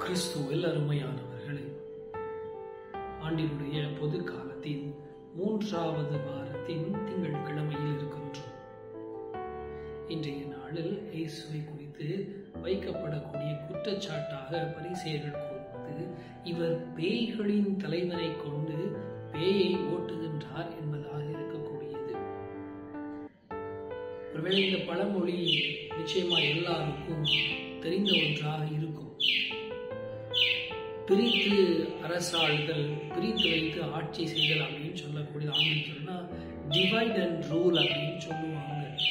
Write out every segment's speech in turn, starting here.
கிறிஸ்துவில் அருமையானவர்களே ஆண்டினுடைய பொது காலத்தின் மூன்றாவது வாரத்தின் திங்கட்கிழமையில் இருக்கின்றோம் இன்றைய நாளில் இயேசுவை குறித்து வைக்கப்படக்கூடிய குற்றச்சாட்டாக பரிசேயர்கள் கூறுவது இவர் பேய்களின் தலைவரை கொண்டு பேயை ஓட்டுகின்றார் என்பதாக இருக்கக்கூடியது ஒருவேளை இந்த பழமொழி நிச்சயமா எல்லாருக்கும் தெரிந்த ஒன்றாக இருக்கும் பிரித்து அரசாளுதல் பிரித்து வைத்து ஆட்சி செய்தல் அப்படின்னு சொல்லக்கூடியது ஆங்கிலத்தில்னா டிவைட் அண்ட் ரூல் அப்படின்னு சொல்லுவாங்க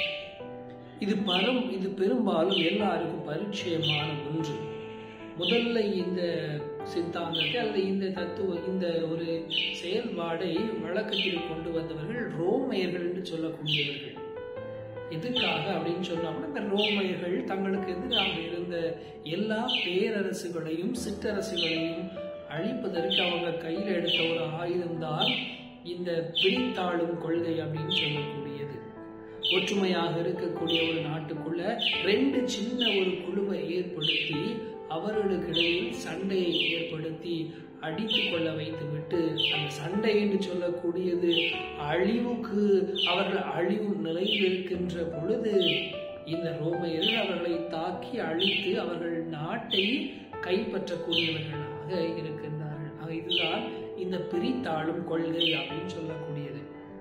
இது பரம் இது பெரும்பாலும் எல்லாருக்கும் பரிச்சயமான ஒன்று முதல்ல இந்த சித்தாந்தத்தை அல்லது இந்த தத்துவ இந்த ஒரு செயல்பாடை வழக்கத்தில் கொண்டு வந்தவர்கள் ரோமையர்கள் என்று சொல்லக்கூடியவர்கள் எதுக்காக அப்படின்னு சொன்னோம்னா இந்த ரோமையர்கள் தங்களுக்கு எதிராக இருந்த எல்லா பேரரசுகளையும் சிற்றரசுகளையும் அழிப்பதற்கு அவங்க கையில் எடுத்த ஒரு ஆயுதம்தான் இந்த பிரித்தாளும் கொள்கை அப்படின்னு சொல்லக்கூடியது ஒற்றுமையாக இருக்கக்கூடிய ஒரு நாட்டுக்குள்ள ரெண்டு சின்ன ஒரு குழுவை ஏற்படுத்தி அவர்களுக்கிடையில் சண்டையை ஏற்படுத்தி அடித்து கொள்ள வைத்துவிட்டு அந்த சண்டை என்று சொல்லக்கூடியது அழிவுக்கு அவர்கள் அழிவு நிலையில் இருக்கின்ற பொழுது இந்த ரோமையர்கள் அவர்களை தாக்கி அழித்து அவர்கள் நாட்டை கைப்பற்றக்கூடியவர்களாக இருக்கின்றார்கள் ஆக இதுதான் இந்த பிரித்தாளும் கொள்கை அப்படின்னு சொல்லக்கூடியது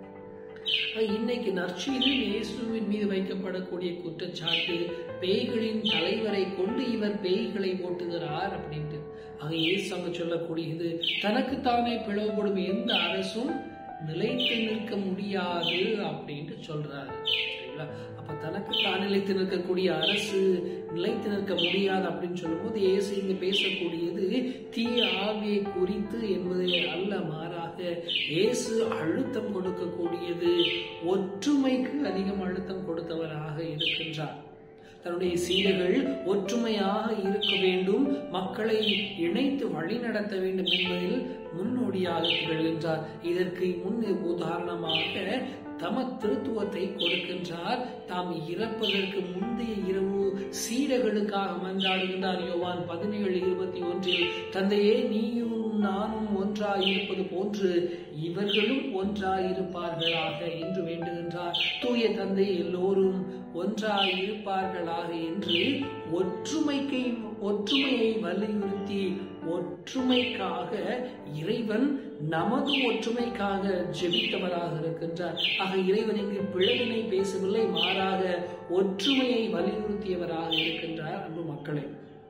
இன்னைக்கு நற்செய்தியில் இயேசுவின் மீது வைக்கப்படக்கூடிய குற்றச்சாட்டு பேய்களின் தலைவரை கொண்டு இவர் பேய்களை ஓட்டுகிறார் அப்படின்ட்டு ஆக இயேசு அங்க சொல்லக்கூடியது தனக்குத்தானே பிளவுபடும் எந்த அரசும் நிலைத்து நிற்க முடியாது அப்படின்ட்டு சொல்றாரு சரிங்களா அப்ப தனக்கு தான் நிலைத்து நிற்கக்கூடிய அரசு நிலைத்து நிற்க முடியாது அப்படின்னு சொல்லும்போது இயேசு இங்கு பேசக்கூடியது தீய ஆவியை குறித்து என்பதை அல்ல மாறாக இயேசு அழுத்தம் கொடுக்கக்கூடியது ஒற்றுமைக்கு அதிகம் அழுத்தம் கொடுத்தவராக இருக்கின்றார் தன்னுடைய சீடர்கள் ஒற்றுமையாக இருக்க வேண்டும் மக்களை இணைத்து வழிநடத்த வேண்டும் என்பதில் முன்னோடியாக திகழ்கின்றார் இதற்கு முன் உதாரணமாக தம திருத்துவத்தை கொடுக்கின்றார் தாம் இறப்பதற்கு முந்தைய இரவு சீடர்களுக்காக மன்றாடுகின்றார் யோவான் பதினேழு இருபத்தி ஒன்றில் தந்தையே நீயும் நானும் ஒன்றாயிருப்பது போன்று இவர்களும் ஒன்றாயிருப்பார்களாக என்று வேண்டுகின்றார் தூய தந்தை எல்லோரும் ஒன்றாயிருப்பார்களாக என்று ஒற்றுமைக்கை ஒற்றுமையை வலியுறுத்தி ஒற்றுமைக்காக இறைவன் நமது ஒற்றுமைக்காக ஜெபித்தவராக இருக்கின்றார் ஆக இறைவன் இங்கு பிளவினை பேசவில்லை மாறாக ஒற்றுமையை வலியுறுத்தியவராக இருக்கின்றார் அன்பு மக்களை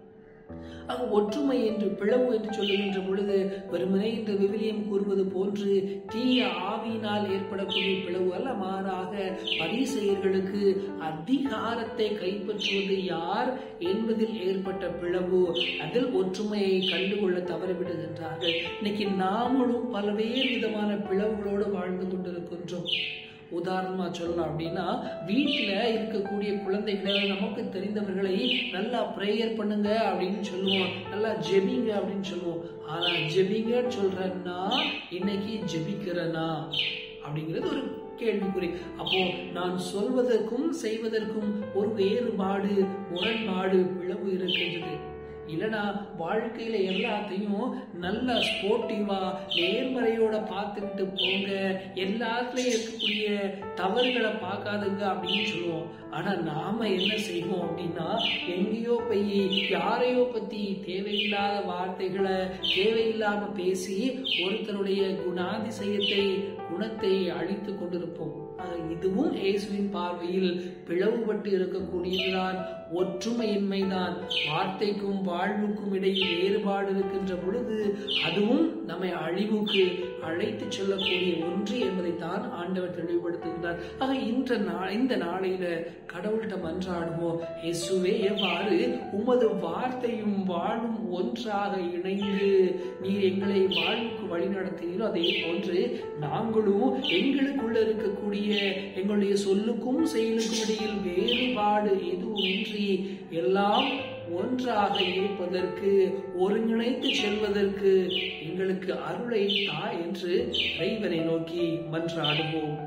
ஆக ஒற்றுமை என்று பிளவு என்று சொல்லுகின்ற பொழுது வெறுமனே இந்த விவிலியம் கூறுவது போன்று தீய ஆவியினால் ஏற்படக்கூடிய பிளவு அல்ல மாறாக பரிசெயர்களுக்கு அதிகாரத்தை கைப்பற்றுவது யார் என்பதில் ஏற்பட்ட பிளவு அதில் ஒற்றுமையை கண்டுகொள்ள தவறிவிடுகின்றார்கள் இன்னைக்கு நாமளும் பல்வேறு விதமான பிளவுகளோடு வாழ்ந்து கொண்டிருக்கின்றோம் உதாரணமா சொல்லலாம் அப்படின்னா வீட்டுல இருக்கக்கூடிய குழந்தைகளை நமக்கு தெரிந்தவர்களை நல்லா ப்ரேயர் பண்ணுங்க அப்படின்னு சொல்லுவோம் நல்லா ஜெபிங்க அப்படின்னு சொல்லுவோம் ஆனா ஜெபிங்க சொல்றேன்னா இன்னைக்கு ஜெபிக்கிறனா அப்படிங்கிறது ஒரு கேள்விக்குறி அப்போ நான் சொல்வதற்கும் செய்வதற்கும் ஒரு வேறுபாடு முரண்பாடு பிளவு இருக்கின்றது இல்லைனா வாழ்க்கையில எல்லாத்தையும் நல்ல ஸ்போர்ட்டிவா நேர்மறையோட பார்த்துக்கிட்டு போங்க எல்லாத்துலயும் இருக்கக்கூடிய தவறுகளை பார்க்காதுங்க அப்படின்னு சொல்லுவோம் ஆனா நாம என்ன செய்வோம் அப்படின்னா எங்கேயோ போய் யாரையோ பத்தி தேவையில்லாத வார்த்தைகளை தேவையில்லாம பேசி ஒருத்தருடைய குணாதிசயத்தை குணத்தை அழித்து கொண்டிருப்போம் இதுவும் இயேசுவின் பார்வையில் பிளவுபட்டு இருக்கக்கூடியதுதான் ஒற்றுமையின்மைதான் வார்த்தைக்கும் வாழ்வுக்கும் இடையில் வேறுபாடு இருக்கின்ற பொழுது அதுவும் நம்மை அழிவுக்கு அழைத்து செல்லக்கூடிய ஒன்று என்பதைத்தான் ஆண்டவர் தெளிவுபடுத்துகின்றார் ஆக இந்த நாள் இந்த நாளையில கடவுள்கிட்ட மன்றாடுவோம் இயேசுவே எவ்வாறு உமது வார்த்தையும் வாழும் ஒன்றாக இணைந்து நீர் எங்களை வாழ்வுக்கு வழி நடத்தினீரோ அதே போன்று நாங்களும் எங்களுக்குள்ள இருக்கக்கூடிய எங்களுடைய சொல்லுக்கும் செயலுக்கும் இடையில் வேறுபாடு எதுவும் இன்றி எல்லாம் ஒன்றாக இருப்பதற்கு ஒருங்கிணைத்து செல்வதற்கு எங்களுக்கு அருளை தா என்று இறைவனை நோக்கி மன்றாடுவோம்